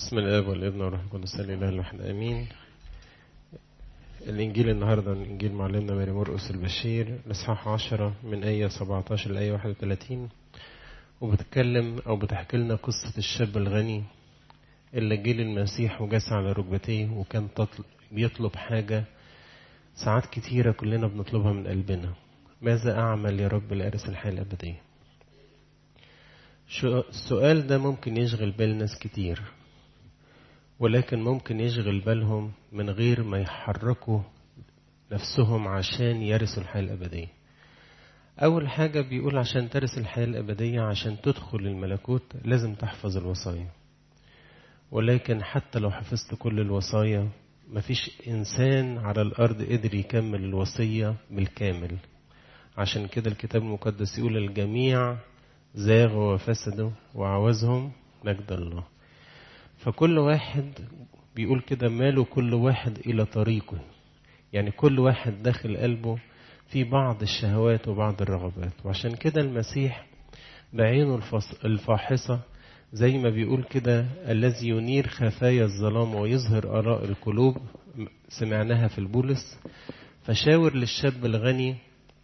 بسم الاب والابن والروح القدس الاله الواحد امين الانجيل النهارده من انجيل معلمنا ماري مرقس البشير الاصحاح 10 من ايه 17 لايه 31 وبتتكلم او بتحكي لنا قصه الشاب الغني اللي جه للمسيح وجس على ركبتيه وكان تطلب بيطلب حاجه ساعات كتيره كلنا بنطلبها من قلبنا ماذا اعمل يا رب لارث الحياه الابديه السؤال ده ممكن يشغل بال ناس كتير ولكن ممكن يشغل بالهم من غير ما يحركوا نفسهم عشان يرثوا الحياة الأبدية أول حاجة بيقول عشان ترث الحياة الأبدية عشان تدخل الملكوت لازم تحفظ الوصايا ولكن حتى لو حفظت كل الوصايا مفيش إنسان على الأرض قدر يكمل الوصية بالكامل عشان كده الكتاب المقدس يقول الجميع زاغوا وفسدوا وعوزهم مجد الله فكل واحد بيقول كده ماله كل واحد إلى طريقه يعني كل واحد داخل قلبه في بعض الشهوات وبعض الرغبات وعشان كده المسيح بعينه الفاحصة زي ما بيقول كده الذي ينير خفايا الظلام ويظهر آراء القلوب سمعناها في البولس فشاور للشاب الغني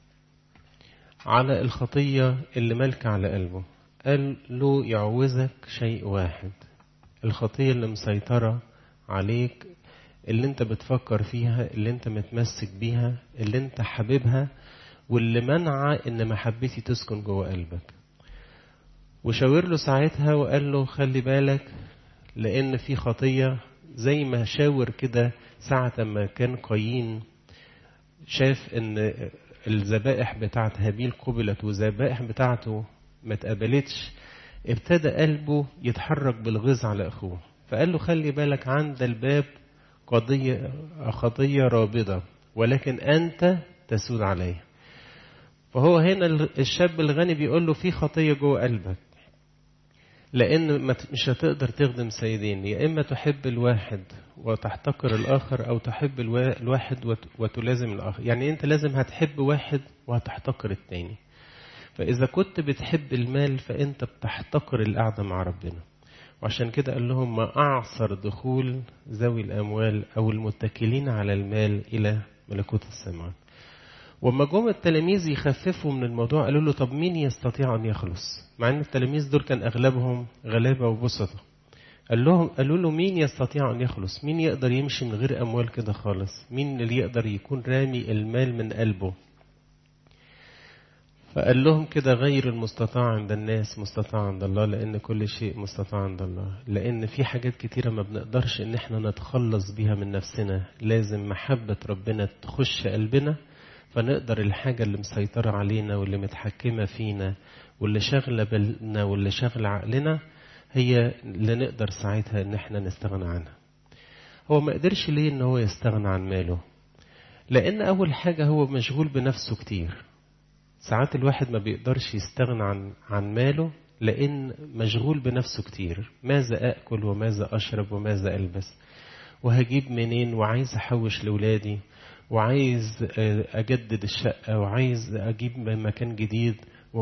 على الخطية اللي مالكة على قلبه قال له يعوزك شيء واحد الخطية اللي مسيطرة عليك اللي انت بتفكر فيها اللي انت متمسك بيها اللي انت حاببها واللي منع ان محبتي تسكن جوه قلبك وشاور له ساعتها وقال له خلي بالك لان في خطية زي ما شاور كده ساعة ما كان قايين شاف ان الذبائح بتاعت هابيل قبلت والذبائح بتاعته ما اتقبلتش ابتدى قلبه يتحرك بالغيظ على اخوه فقال له خلي بالك عند الباب قضية خطية رابضة ولكن أنت تسود عليها فهو هنا الشاب الغني بيقول له في خطية جوه قلبك لأن مش هتقدر تخدم سيدين يا إما تحب الواحد وتحتقر الآخر أو تحب الواحد وتلازم الآخر يعني أنت لازم هتحب واحد وهتحتقر التاني فإذا كنت بتحب المال فأنت بتحتقر القعدة مع ربنا وعشان كده قال لهم ما أعصر دخول ذوي الأموال أو المتكلين على المال إلى ملكوت السماوات وما جم التلاميذ يخففوا من الموضوع قالوا له طب مين يستطيع أن يخلص مع أن التلاميذ دول كان أغلبهم غلابة وبسطة قال لهم قالوا له مين يستطيع أن يخلص مين يقدر يمشي من غير أموال كده خالص مين اللي يقدر يكون رامي المال من قلبه فقال لهم كده غير المستطاع عند الناس مستطاع عند الله لأن كل شيء مستطاع عند الله لأن في حاجات كتيرة ما بنقدرش إن احنا نتخلص بيها من نفسنا لازم محبة ربنا تخش قلبنا فنقدر الحاجة اللي مسيطرة علينا واللي متحكمة فينا واللي شغلة بالنا واللي شغلة عقلنا هي اللي نقدر ساعتها إن احنا نستغنى عنها هو ما قدرش ليه إن هو يستغنى عن ماله لأن أول حاجة هو مشغول بنفسه كتير ساعات الواحد ما بيقدرش يستغنى عن عن ماله لأن مشغول بنفسه كتير ماذا أكل وماذا أشرب وماذا ألبس وهجيب منين وعايز أحوش لولادي وعايز أجدد الشقة وعايز أجيب مكان جديد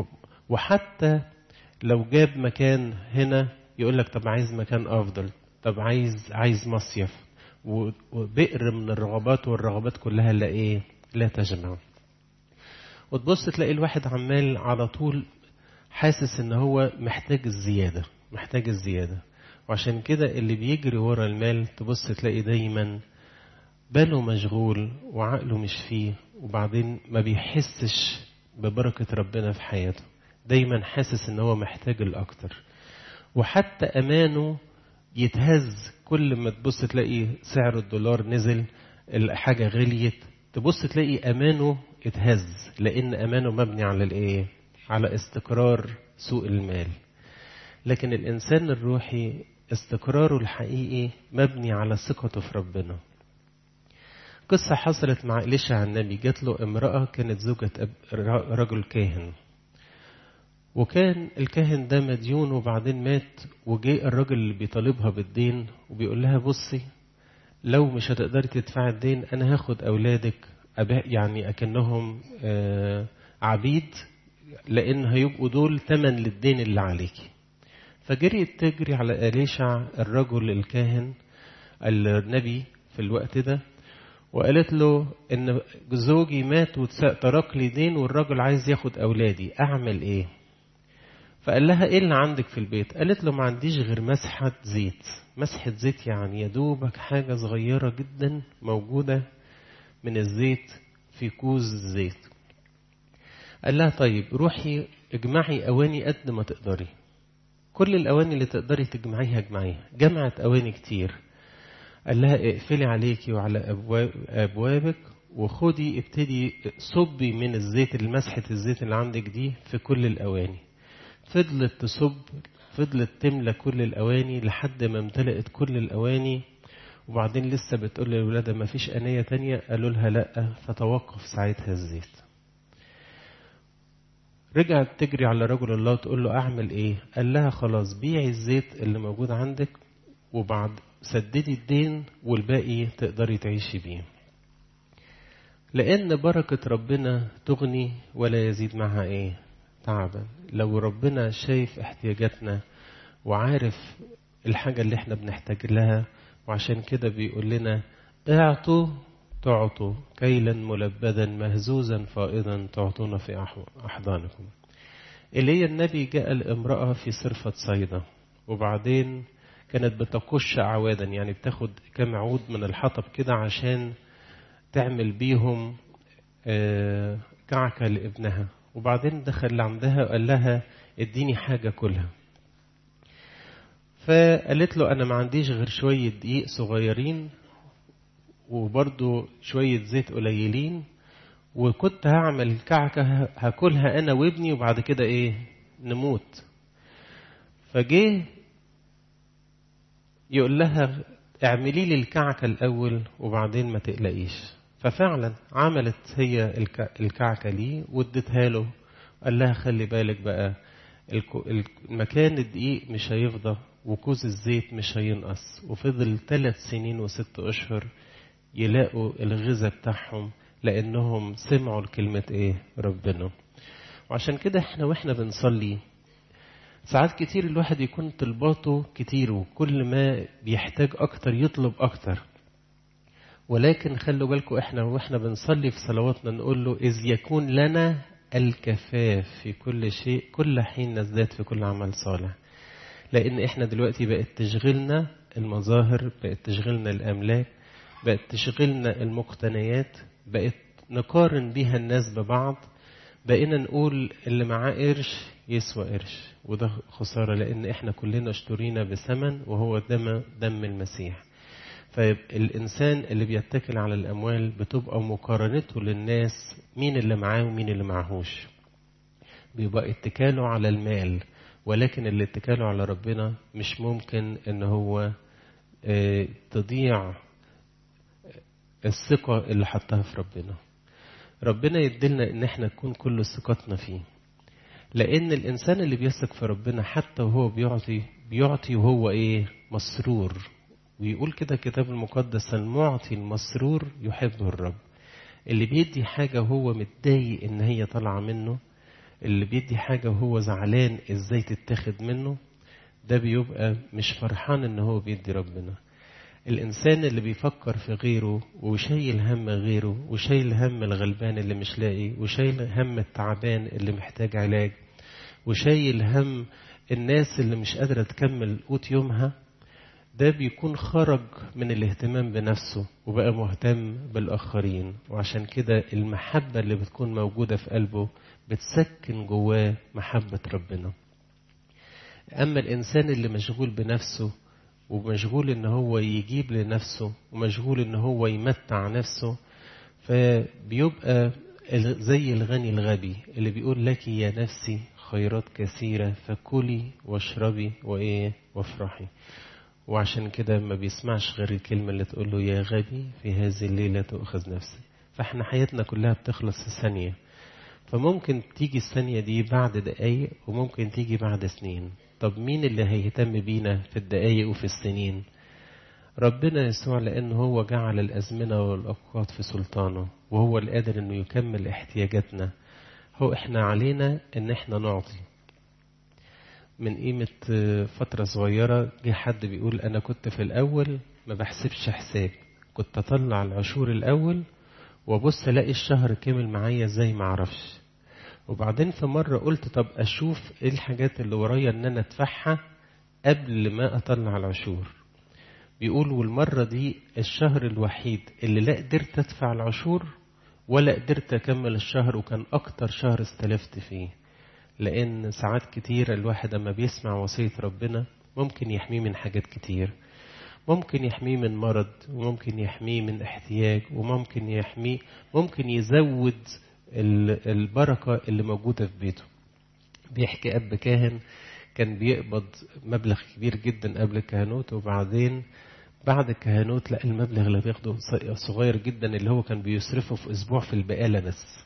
وحتى لو جاب مكان هنا يقول لك طب عايز مكان أفضل طب عايز عايز مصيف وبئر من الرغبات والرغبات كلها لا إيه لا تجمع وتبص تلاقي الواحد عمال على طول حاسس ان هو محتاج الزيادة محتاج الزيادة وعشان كده اللي بيجري ورا المال تبص تلاقي دايما باله مشغول وعقله مش فيه وبعدين ما بيحسش ببركة ربنا في حياته دايما حاسس ان هو محتاج الاكتر وحتى امانه يتهز كل ما تبص تلاقي سعر الدولار نزل الحاجة غليت تبص تلاقي امانه اتهز لان امانه مبني على الايه على استقرار سوق المال لكن الانسان الروحي استقراره الحقيقي مبني على ثقته في ربنا قصة حصلت مع إليشع النبي جات له امرأة كانت زوجة رجل كاهن وكان الكاهن ده مديون وبعدين مات وجاء الراجل اللي بيطالبها بالدين وبيقول لها بصي لو مش هتقدري تدفعي الدين انا هاخد اولادك أباء يعني أكنهم عبيد لأن هيبقوا دول تمن للدين اللي عليكي فجريت تجري على أليشع الرجل الكاهن النبي في الوقت ده وقالت له ان زوجي مات وترك لي دين والراجل عايز ياخد اولادي اعمل ايه فقال لها ايه اللي عندك في البيت قالت له ما عنديش غير مسحة زيت مسحة زيت يعني يا دوبك حاجة صغيرة جدا موجودة من الزيت في كوز الزيت قال لها طيب روحي اجمعي اواني قد ما تقدري كل الاواني اللي تقدري تجمعيها اجمعيها جمعت اواني كتير قال لها اقفلي عليكي وعلى أبواب أبوابك وخدي ابتدي صبي من الزيت المسحة الزيت اللي عندك دي في كل الأواني فضلت تصب فضلت تملى كل الأواني لحد ما امتلأت كل الأواني وبعدين لسه بتقول للولادة ما فيش أنية تانية قالوا لها لأ فتوقف ساعتها الزيت رجعت تجري على رجل الله تقول له أعمل إيه قال لها خلاص بيعي الزيت اللي موجود عندك وبعد سددي الدين والباقي تقدري تعيشي بيه لأن بركة ربنا تغني ولا يزيد معها إيه تعبا لو ربنا شايف احتياجاتنا وعارف الحاجة اللي احنا بنحتاج لها وعشان كده بيقول لنا اعطوا تعطوا كيلا ملبدا مهزوزا فائضا تعطون في أحضانكم إلي النبي جاء الامرأة في صرفة صيدا وبعدين كانت بتقش أعوادا يعني بتاخد كام عود من الحطب كده عشان تعمل بيهم كعكة لابنها وبعدين دخل عندها وقال لها اديني حاجة كلها فقالت له أنا ما عنديش غير شوية دقيق صغيرين وبرضو شوية زيت قليلين وكنت هعمل كعكة هاكلها أنا وابني وبعد كده إيه نموت فجه يقول لها اعملي لي الكعكة الأول وبعدين ما تقلقيش ففعلا عملت هي الكعكة ليه وادتها له قال لها خلي بالك بقى المكان الدقيق مش هيفضى وكوز الزيت مش هينقص وفضل ثلاث سنين وست أشهر يلاقوا الغذاء بتاعهم لأنهم سمعوا الكلمة إيه ربنا وعشان كده احنا واحنا بنصلي ساعات كتير الواحد يكون طلباته كتير وكل ما بيحتاج أكتر يطلب أكتر ولكن خلوا بالكم احنا واحنا بنصلي في صلواتنا نقول له إذ يكون لنا الكفاف في كل شيء كل حين نزداد في كل عمل صالح لأن احنا دلوقتي بقت تشغلنا المظاهر بقت تشغلنا الأملاك بقت تشغلنا المقتنيات بقت نقارن بيها الناس ببعض بقينا نقول اللي معاه قرش يسوى قرش وده خسارة لأن احنا كلنا اشترينا بثمن وهو دم دم المسيح فالإنسان اللي بيتكل على الأموال بتبقى مقارنته للناس مين اللي معاه ومين اللي معهوش بيبقى اتكاله على المال ولكن اللي اتكاله على ربنا مش ممكن ان هو اه تضيع الثقة اللي حطها في ربنا ربنا يدلنا ان احنا نكون كل ثقتنا فيه لان الانسان اللي بيثق في ربنا حتى وهو بيعطي بيعطي وهو ايه مسرور ويقول كده الكتاب المقدس المعطي المسرور يحبه الرب اللي بيدي حاجة وهو متضايق ان هي طالعة منه اللي بيدي حاجة وهو زعلان ازاي تتاخد منه ده بيبقى مش فرحان ان هو بيدي ربنا الإنسان اللي بيفكر في غيره وشايل هم غيره وشايل هم الغلبان اللي مش لاقي وشايل هم التعبان اللي محتاج علاج وشايل هم الناس اللي مش قادرة تكمل قوت يومها ده بيكون خرج من الاهتمام بنفسه وبقى مهتم بالآخرين وعشان كده المحبة اللي بتكون موجودة في قلبه بتسكن جواه محبة ربنا أما الإنسان اللي مشغول بنفسه ومشغول ان هو يجيب لنفسه ومشغول ان هو يمتع نفسه فبيبقى زي الغني الغبي اللي بيقول لك يا نفسي خيرات كثيرة فكلي واشربي وايه وافرحي وعشان كده ما بيسمعش غير الكلمة اللي تقول له يا غبي في هذه الليلة تؤخذ نفسي فاحنا حياتنا كلها بتخلص في ثانية فممكن تيجي الثانية دي بعد دقايق وممكن تيجي بعد سنين طب مين اللي هيهتم بينا في الدقايق وفي السنين ربنا يسوع لأنه هو جعل الأزمنة والأوقات في سلطانه وهو القادر أنه يكمل احتياجاتنا هو إحنا علينا أن إحنا نعطي من قيمة فترة صغيرة جه حد بيقول أنا كنت في الأول ما بحسبش حساب كنت أطلع العشور الأول وأبص ألاقي الشهر كامل معايا زي ما أعرفش وبعدين في مرة قلت طب أشوف إيه الحاجات اللي ورايا إن أنا أدفعها قبل ما أطلع العشور بيقول والمرة دي الشهر الوحيد اللي لا قدرت أدفع العشور ولا قدرت أكمل الشهر وكان أكتر شهر استلفت فيه لأن ساعات كتيرة الواحد أما بيسمع وصية ربنا ممكن يحميه من حاجات كتير ممكن يحميه من مرض وممكن يحميه من احتياج وممكن يحميه ممكن يزود البركة اللي موجودة في بيته بيحكي أب كاهن كان بيقبض مبلغ كبير جدا قبل الكهنوت وبعدين بعد الكهنوت لقى المبلغ اللي بياخده صغير جدا اللي هو كان بيصرفه في أسبوع في البقالة بس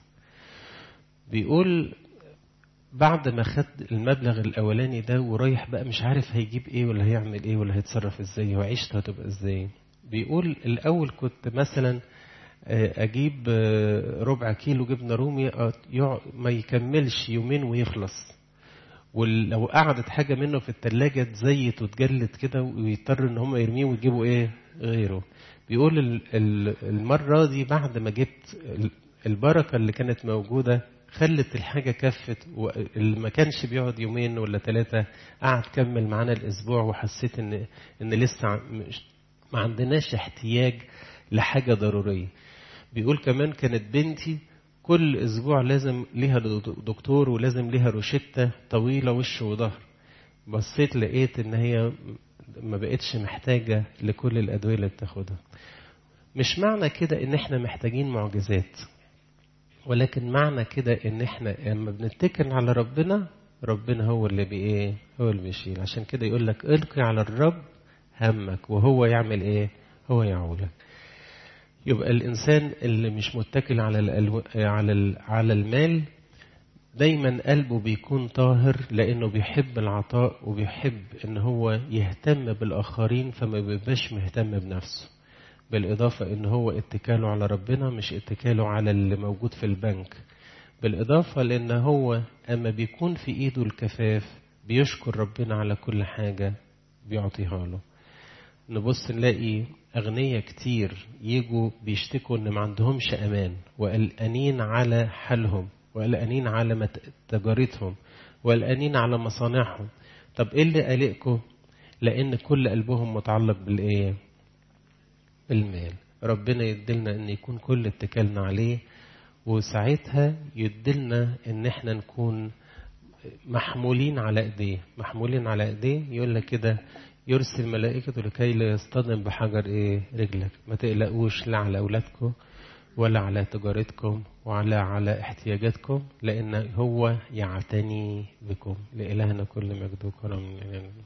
بيقول بعد ما خد المبلغ الأولاني ده ورايح بقى مش عارف هيجيب إيه ولا هيعمل إيه ولا هيتصرف إزاي وعيشته هتبقى إزاي بيقول الأول كنت مثلا أجيب ربع كيلو جبنة رومي ما يكملش يومين ويخلص ولو قعدت حاجة منه في التلاجة تزيت وتجلد كده ويضطر ان هم يرميه ويجيبوا ايه غيره بيقول المرة دي بعد ما جبت البركة اللي كانت موجودة خلت الحاجة كفت واللي ما كانش بيقعد يومين ولا ثلاثة قعد كمل معانا الأسبوع وحسيت إن إن لسه ما عندناش احتياج لحاجة ضرورية. بيقول كمان كانت بنتي كل أسبوع لازم ليها دكتور ولازم ليها روشتة طويلة وش وظهر. بصيت لقيت إن هي ما بقتش محتاجة لكل الأدوية اللي بتاخدها. مش معنى كده إن إحنا محتاجين معجزات. ولكن معنى كده ان احنا لما بنتكل على ربنا ربنا هو اللي بايه هو اللي بيشيل عشان كده يقول لك القي على الرب همك وهو يعمل ايه هو يعولك يبقى الانسان اللي مش متكل على الألو... على ال... على المال دايما قلبه بيكون طاهر لانه بيحب العطاء وبيحب ان هو يهتم بالاخرين فما بيبقاش مهتم بنفسه بالإضافة إن هو اتكاله على ربنا مش اتكاله على اللي موجود في البنك بالإضافة لأن هو أما بيكون في إيده الكفاف بيشكر ربنا على كل حاجة بيعطيها له نبص نلاقي أغنياء كتير يجوا بيشتكوا إن ما عندهمش أمان وقلقانين على حالهم وقلقانين على تجارتهم وقلقانين على مصانعهم طب إيه اللي قلقكم؟ لأن كل قلبهم متعلق بالإيه؟ المال ربنا يدلنا ان يكون كل اتكالنا عليه وساعتها يدلنا ان احنا نكون محمولين على ايديه محمولين على ايديه يقول لك كده يرسل ملائكته لكي لا يصطدم بحجر ايه رجلك ما تقلقوش لا على اولادكم ولا على تجارتكم ولا على احتياجاتكم لان هو يعتني بكم لالهنا كل مجد وكرم